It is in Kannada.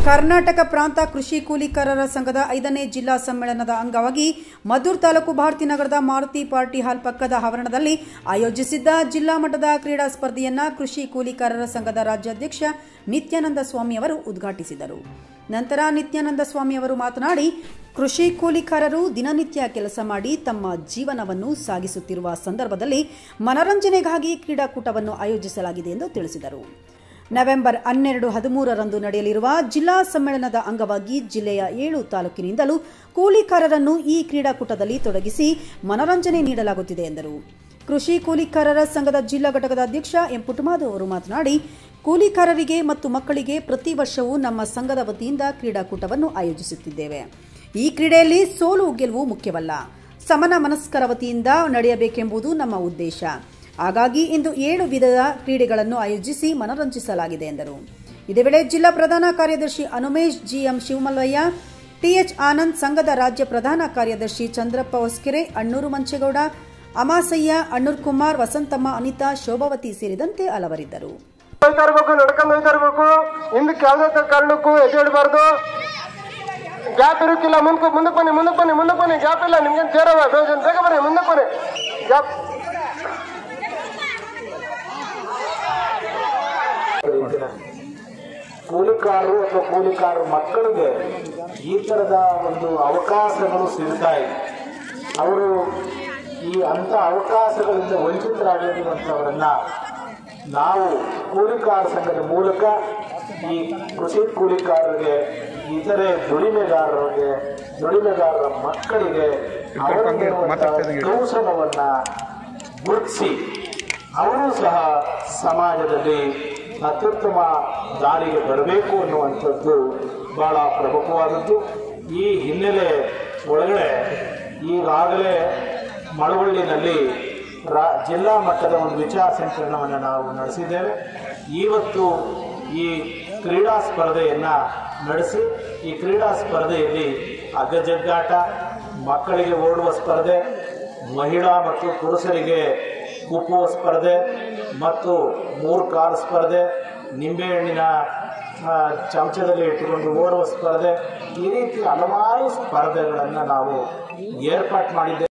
ಕರ್ನಾಟಕ ಪ್ರಾಂತ ಕೃಷಿ ಕೂಲಿಕಾರರ ಸಂಘದ ಐದನೇ ಜಿಲ್ಲಾ ಸಮ್ಮೇಳನದ ಅಂಗವಾಗಿ ಮದ್ದೂರು ತಾಲೂಕು ಭಾರತೀನಗರದ ಮಾರುತಿ ಪಾರ್ಟಿ ಹಾಲ್ ಪಕ್ಕದ ಆವರಣದಲ್ಲಿ ಆಯೋಜಿಸಿದ್ದ ಜಿಲ್ಲಾ ಮಟ್ಟದ ಕ್ರೀಡಾ ಸ್ಪರ್ಧೆಯನ್ನ ಕೃಷಿ ಕೂಲಿಕಾರರ ಸಂಘದ ರಾಜ್ಯಾಧ್ಯಕ್ಷ ನಿತ್ಯಾನಂದ ಸ್ವಾಮಿ ಅವರು ಉದ್ಘಾಟಿಸಿದರು ನಂತರ ನಿತ್ಯಾನಂದ ಸ್ವಾಮಿ ಅವರು ಮಾತನಾಡಿ ಕೃಷಿ ಕೂಲಿಕಾರರು ದಿನನಿತ್ಯ ಕೆಲಸ ಮಾಡಿ ತಮ್ಮ ಜೀವನವನ್ನು ಸಾಗಿಸುತ್ತಿರುವ ಸಂದರ್ಭದಲ್ಲಿ ಮನರಂಜನೆಗಾಗಿ ಕ್ರೀಡಾಕೂಟವನ್ನು ಆಯೋಜಿಸಲಾಗಿದೆ ಎಂದು ತಿಳಿಸಿದರು ನವೆಂಬರ್ ಹನ್ನೆರಡು ಹದಿಮೂರರಂದು ನಡೆಯಲಿರುವ ಜಿಲ್ಲಾ ಸಮ್ಮೇಳನದ ಅಂಗವಾಗಿ ಜಿಲ್ಲೆಯ ಏಳು ತಾಲೂಕಿನಿಂದಲೂ ಕೂಲಿಕಾರರನ್ನು ಈ ಕ್ರೀಡಾಕೂಟದಲ್ಲಿ ತೊಡಗಿಸಿ ಮನರಂಜನೆ ನೀಡಲಾಗುತ್ತಿದೆ ಎಂದರು ಕೃಷಿ ಕೂಲಿಕಾರರ ಸಂಘದ ಜಿಲ್ಲಾ ಘಟಕದ ಅಧ್ಯಕ್ಷ ಎಂ ಪುಟ್ಟಮಾಧವ್ ಅವರು ಮಾತನಾಡಿ ಕೂಲಿಕಾರರಿಗೆ ಮತ್ತು ಮಕ್ಕಳಿಗೆ ಪ್ರತಿ ವರ್ಷವೂ ನಮ್ಮ ಸಂಘದ ವತಿಯಿಂದ ಕ್ರೀಡಾಕೂಟವನ್ನು ಆಯೋಜಿಸುತ್ತಿದ್ದೇವೆ ಈ ಕ್ರೀಡೆಯಲ್ಲಿ ಸೋಲು ಗೆಲುವು ಮುಖ್ಯವಲ್ಲ ಸಮನ ಮನಸ್ಕರ ವತಿಯಿಂದ ನಡೆಯಬೇಕೆಂಬುದು ನಮ್ಮ ಉದ್ದೇಶ ಹಾಗಾಗಿ ಇಂದು ಏಳು ವಿಧದ ಕ್ರೀಡೆಗಳನ್ನು ಆಯೋಜಿಸಿ ಮನರಂಜಿಸಲಾಗಿದೆ ಎಂದರು ಇದೇ ವೇಳೆ ಜಿಲ್ಲಾ ಪ್ರಧಾನ ಕಾರ್ಯದರ್ಶಿ ಅನುಮೇಶ್ ಜಿಎಂ ಶಿವಮಲ್ಲಯ್ಯ ಟಿಎಚ್ ಆನಂದ್ ಸಂಘದ ರಾಜ್ಯ ಪ್ರಧಾನ ಕಾರ್ಯದರ್ಶಿ ಚಂದ್ರಪ್ಪ ಹೊಸ್ಕೆರೆ ಅಣ್ಣೂರು ಮಂಚೇಗೌಡ ಅಮಾಸಯ್ಯ ಅಣ್ಣೂರ್ ಕುಮಾರ್ ವಸಂತಮ್ಮ ಅನಿತಾ ಶೋಭಾವತಿ ಸೇರಿದಂತೆ ಹಲವರಿದ್ದರು ಹೋಯ್ತಾ ಇರ್ಬೇಕು ನಡ್ಕೊಂಡು ಹೋಯ್ತಾ ಇರ್ಬೇಕು ಹಿಂದಕ್ಕೆ ಯಾವ್ದೇ ಕಾರಣಕ್ಕೂ ಎದ್ದೇಳಬಾರ್ದು ಗ್ಯಾಪ್ ಇರುತ್ತಿಲ್ಲ ಮುಂದಕ್ಕೆ ಮುಂದಕ್ಕೆ ಬನ್ನಿ ಮುಂದಕ್ಕೆ ಬನ್ನಿ ಮುಂದಕ್ಕೆ ಬನ್ನಿ ಗ್ಯಾಪ್ ಇಲ್ಲ ನಿಮ್ಗೇನು ಸೇರವ ಬೇಗ ಬೇಗ ಬನ್ನಿ ಮುಂದಕ್ಕೆ ಬನ್ನಿ ಗ್ಯಾಪ್ ಕೂಲಿಕಾರರು ಅಥವಾ ಕೂಲಿಕಾರರ ಮಕ್ಕಳಿಗೆ ಈ ಥರದ ಒಂದು ಅವಕಾಶಗಳು ಸಿಗ್ತಾ ಇದೆ ಅವರು ಈ ಅಂಥ ಅವಕಾಶಗಳಿಂದ ವಂಚಿತರಾಗಿರುವಂಥವರನ್ನ ನಾವು ಕೂಲಿಕಾರ ಸಂಘದ ಮೂಲಕ ಈ ಕೃಷಿ ಕೂಲಿಕಾರರಿಗೆ ಇತರೆ ದುಡಿಮೆಗಾರರಿಗೆ ದುಡಿಮೆಗಾರರ ಮಕ್ಕಳಿಗೆ ಅವರಿಗಿರುವಂತಹ ಕೌಶಲವನ್ನ ಗುರುತಿಸಿ ಅವರು ಸಹ ಸಮಾಜದಲ್ಲಿ ಅತ್ಯುತ್ತಮ ದಾರಿಗೆ ಬರಬೇಕು ಅನ್ನುವಂಥದ್ದು ಬಹಳ ಪ್ರಮುಖವಾದದ್ದು ಈ ಹಿನ್ನೆಲೆ ಒಳಗಡೆ ಈಗಾಗಲೇ ಮಳವಳ್ಳಿನಲ್ಲಿ ರಾ ಜಿಲ್ಲಾ ಮಟ್ಟದ ಒಂದು ವಿಚಾರ ಸಂಕಿರಣವನ್ನು ನಾವು ನಡೆಸಿದ್ದೇವೆ ಇವತ್ತು ಈ ಕ್ರೀಡಾ ಸ್ಪರ್ಧೆಯನ್ನು ನಡೆಸಿ ಈ ಕ್ರೀಡಾ ಸ್ಪರ್ಧೆಯಲ್ಲಿ ಅಗ್ಗಜಗ್ಗಾಟ ಮಕ್ಕಳಿಗೆ ಓಡುವ ಸ್ಪರ್ಧೆ ಮಹಿಳಾ ಮತ್ತು ಪುರುಷರಿಗೆ ಕುಪ್ಪುವ ಸ್ಪರ್ಧೆ ಮತ್ತು ಮೂರು ಕಾಲು ಸ್ಪರ್ಧೆ ನಿಂಬೆಹಣ್ಣಿನ ಆ, ಚಮಚದಲ್ಲಿ ಇಟ್ಟುಕೊಂಡು ಓಡುವ ಸ್ಪರ್ಧೆ ಈ ರೀತಿ ಹಲವಾರು ಸ್ಪರ್ಧೆಗಳನ್ನು ನಾವು ಏರ್ಪಾಟ್ ಮಾಡಿದ್ದೇವೆ